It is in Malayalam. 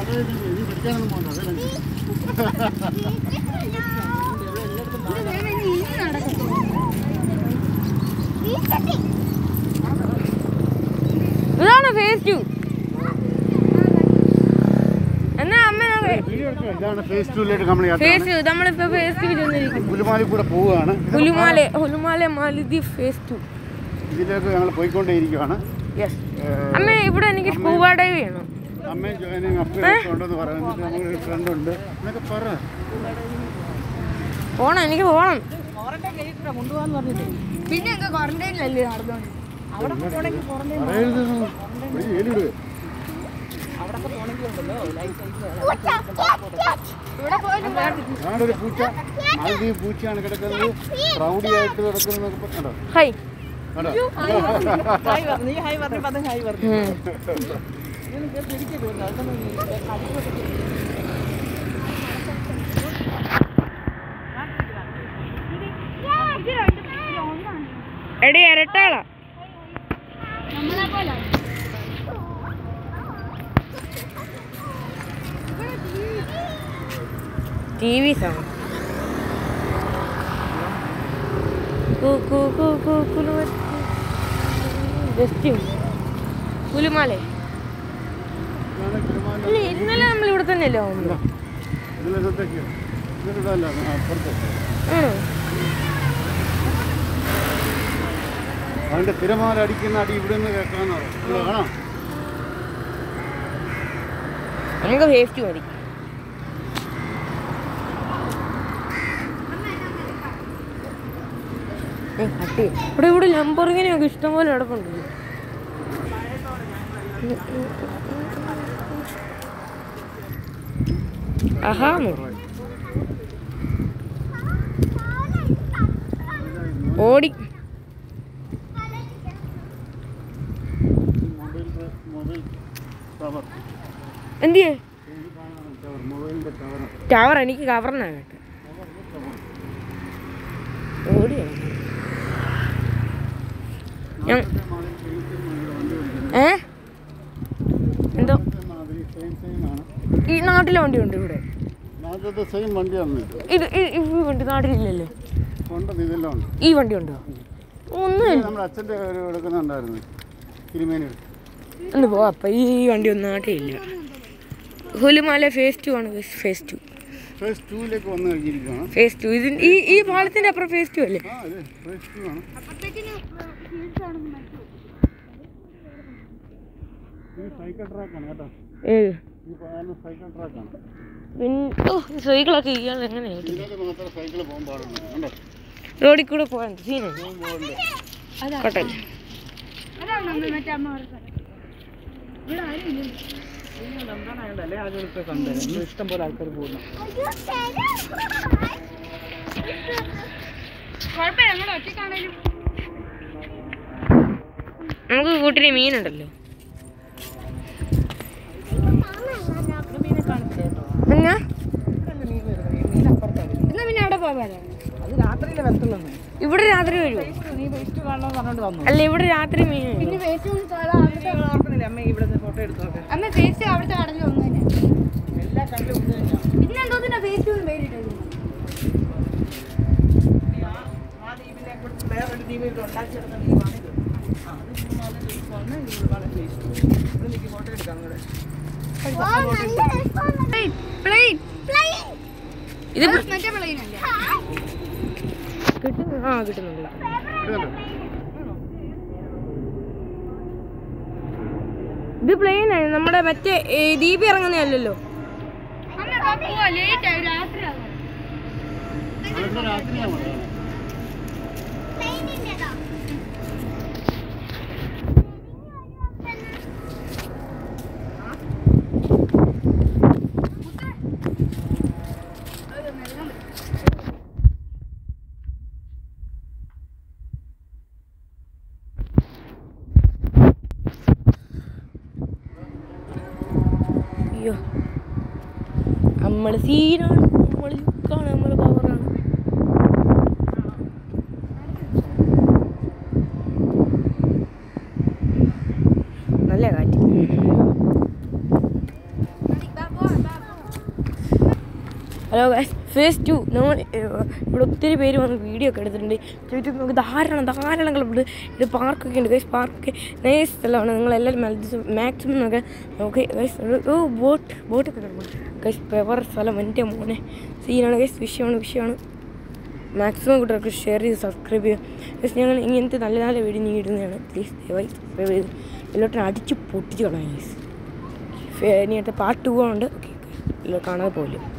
നീ പഠിക്കാനൊന്നും പോകണ്ട അതല്ല ഇതാണ് ഫേസ് ടു എന്നാ അമ്മ വീഡിയോ എടുക്കുക ഇതാണ് ഫേസ് ടൂലേക്ക് നമ്മൾ യാത്ര ഫേസ് നമ്മളിപ്പോ ഫേസ് ടു ചെന്നിരിക്കും പുലിമാലി കൂടെ പോവുകയാണ് പുലിമാല ഹുലുമാല മാലിദ്വീപ് ഫേസ് ടു ഇതിലേക്ക് ഞങ്ങൾ പോയിക്കൊണ്ടേയിരിക്കുകയാണ് യെസ് അമ്മ ഇവിടെ എനിക്ക് സ്കൂബ ഡൈവ് ചെയ്യണം അമ്മയും ജോയിനിങ് അപ്പുറം ഉണ്ടെന്ന് പറയുന്നത് നമ്മളൊരു ഫ്രണ്ട് ഉണ്ട് എന്നൊക്കെ പറ പോണം എനിക്ക് പോണം പിന്നെ എന്താ ക്വാറന്റൈനിലല്ലേ നടന്നോണ്ട് പറയരുത് ഒരു ജയിലിടുക ഇവിടെ പോയാലും ഞാനൊരു പൂച്ച മാലദ്വീപ് പൂച്ചയാണ് കിടക്കുന്നത് റൗഡിയായിട്ട് കിടക്കുന്നതൊക്കെ കണ്ടോ ഹൈ കണ്ടോ നീ ഹായ് പറഞ്ഞപ്പോ അത് ഹായ് പറഞ്ഞു ഉം. എടി ഇരട്ടാളാ നമ്മളെ പോലെ ടി വി സൗണ്ട് പുലിമാലേ ഇതാണ് തിരുമാല ഇല്ല, ഇന്നലെ നമ്മൾ ഇവിടെ തന്നെയല്ലേ വന്നത് ഇതിലെ ഇതൊക്കെ ഇതിലിടല്ല അപ്പുറത്ത് ആണോ അതിന്റെ തിരമാല അടിക്കുന്ന അടി ഇവിടെ നിന്ന് കേൾക്കാന്ന് പറയും കാണാം നമുക്ക് സേഫ്റ്റി മതി ഏയ് പട്ടി. ഇവിടെ ഇവിടെ ലംബോർഗിനിയൊക്കെ ഇഷ്ടംപോലെ കിടപ്പുണ്ട് അഹാമോ ഓടി മൊബൈൽ മൊബൈൽ ടവർ എന്തിയേ ടവർ മൊബൈലിന്റെ ടവർ ടവർ എനിക്ക് കവറിനാണ് കേട്ടോ ഓടിയോ ഞാൻ ഏ എന്തോ മാതിരി സെയിം സെയിം ആണ് ഈ നാട്ടിലെ വണ്ടി ഉണ്ട് ഇവിടെ നാട്ടിലത്തെ സെയിം വണ്ടിയാണ് ഇത് ഇത് ഈ- ഈ വണ്ടി നാട്ടിലില്ലല്ലോ ഉണ്ട് ഇതെല്ലാം ഉണ്ട് ഈ വണ്ടി ഉണ്ടോ ഒന്നുമില്ല നമ്മുടെ അച്ഛൻ്റെ ഒരു എടുക്കുന്നുണ്ടായിരുന്നു തിരുമേനി ഒന്ന് പോ അപ്പം ഈ വണ്ടി ഒന്നും നാട്ടിലില്ല ഹുലുമാല ഫേസ് ടു ആണ് ഫേസ് ടു ഫേസ് ടൂവിലേക്ക് വന്നു കഴിഞ്ഞിരിക്കുകയാണ് ഫേസ് ടു ഇതിന് ഈ ഈ പാലത്തിൻ്റെ അപ്പുറം ഫേസ് ടു അല്ലേ ആ ഇത് ഫേസ് ടു ആണ് അപ്പത്തേക്കിന് ഹീൽസ് ആണെന്ന് മറ്റു ഇത് സൈക്കിൾ ട്രാക്കാണ് കേട്ടോ ഏത് ഈ പറയുന്ന സൈക്കിൾ ട്രാക്കാണ് പിന്നെ ഓ സൈക്കിളൊക്കെ ഇയാൾ എങ്ങനെയാണ് ഇതിനകത്ത് മാത്രം സൈക്കിൾ പോകാൻ പാടുള്ളൂ കണ്ടോ റോഡിൽ കൂടെ പോകാൻ സീനുണ്ട് പോകുമ്പോൾ കോട്ടെ അതാണ് നമ്മൾ മറ്റേ അമ്മ പറഞ്ഞത് ഇവിടെ ആരും ഇല്ല അല്ലേ ആളുകൾക്ക് കണ്ടത് ഇഷ്ടം പോലെ ആൾക്കാർ പോകുന്നു കുഴപ്പമില്ല ഞങ്ങളുടെ ഒറ്റക്കാണേലും നമുക്ക് കൂട്ടിന് മീനുണ്ടല്ലോ മീനെ കാണിച്ചില്ല കേട്ടോ എന്നാ ഇവിടെയല്ലേ മീൻ വരുന്നത് മീൻ അപ്പുറത്താണ് എന്നാ പിന്നെ അവിടെ പോകാലോ അത് രാത്രിയിലെ വരത്തുള്ളൂ ഇവിടെ രാത്രി വരുമോ നീ വേസ്റ്റ് കാണണമെന്ന് പറഞ്ഞോണ്ട് വന്നു അല്ല ഇവിടെ രാത്രി മീൻ വരുമോ? പിന്നെ വേസ്റ്റ് അവിടുത്തെ ഓർക്കുന്നില്ല അമ്മ ഇവിടെ നിന്ന് ഫോട്ടോ എടുത്തൊക്കെ അമ്മ വേസ്റ്റ് അവിടുത്തെ കടലിൽ ഒന്ന് തന്നെ എല്ലാ കണ്ടിലും ഒന്ന് തന്നെയാണ് പിന്നെ എന്തോത്തിനാ വേസ്റ്റ് ഒന്നും പേരിട്ടത് ആ ദ്വീപിനെ കുറിച്ച് വേറൊരു ദ്വീപ് ഇവിടെ ഉണ്ടാക്കിയെടുത്ത ദ്വീപാണിത് ആ അത് മൂന്നാല് ദ്വീപാണ് ഇവിടെ വളരെ വേസ്റ്റ് ഇവിടെ എനിക്ക് ഫോട്ടോ എടുക്കാം കൂടെ പ്ലെയിൻ ഇത് മറ്റേ പ്ലെയിൻ അല്ലേ കിട്ടുന്നു ആ കിട്ടുന്നുണ്ട് ഇത് പ്ലെയിൻ ആണ് നമ്മുടെ മറ്റേ ഏ, ദീപി ഇറങ്ങുന്നതല്ലല്ലോ അമ്മ പോവാ ലേറ്റ് ആയി രാത്രി ആകും അതൊക്കെ രാത്രിയാണ് അയ്യോ നമ്മള് സീനാണ് നമ്മള് ലുക്കാണ് നമ്മള് പവറാണ് നല്ല കാറ്റ് ഹലോ ഗൈസ് ഫേസ് ടു നമ്മൾ ഏഹ്, ഇവിടെ ഒത്തിരി പേര് വന്ന് വീഡിയോ ഒക്കെ എടുത്തിട്ടുണ്ട് ചോദിച്ചു നമുക്ക് ധാരാളം ധാരാളം കളുണ്ട് ഇത് പാർക്കൊക്കെ ഉണ്ട് ഗൈസ് പാർക്കൊക്കെ നൈസ് സ്ഥലമാണ് നിങ്ങളെല്ലാവരും മാക്സിമം ഒക്കെ നമുക്ക് ഗൈസ് ഓ ബോട്ട് ബോട്ടൊക്കെ കിടക്കും ഗൈസ് പെവർ സ്ഥലം എൻ്റെ മോനെ സീനാണ് ഗൈസ് വിഷയമാണ് വിഷയമാണ് മാക്സിമം കൂട്ടർക്ക് ഷെയർ ചെയ്ത് സബ്സ്ക്രൈബ് ചെയ്യുക ഗൈസ് ഞങ്ങൾ ഇങ്ങനത്തെ നല്ല നല്ല വീഡിയോ നീ ഇടുന്നതാണ് പ്ലീസ് ദയവായി സബ്സ്ക്രൈബ് ചെയ്ത് എല്ലാവരും അടിച്ച് പൊട്ടിച്ച് കളയാം ഗൈസ് ഇനി അടുത്ത പാർട്ട് ടു ഉണ്ട് ഓക്കെ കാണാതെ പോലും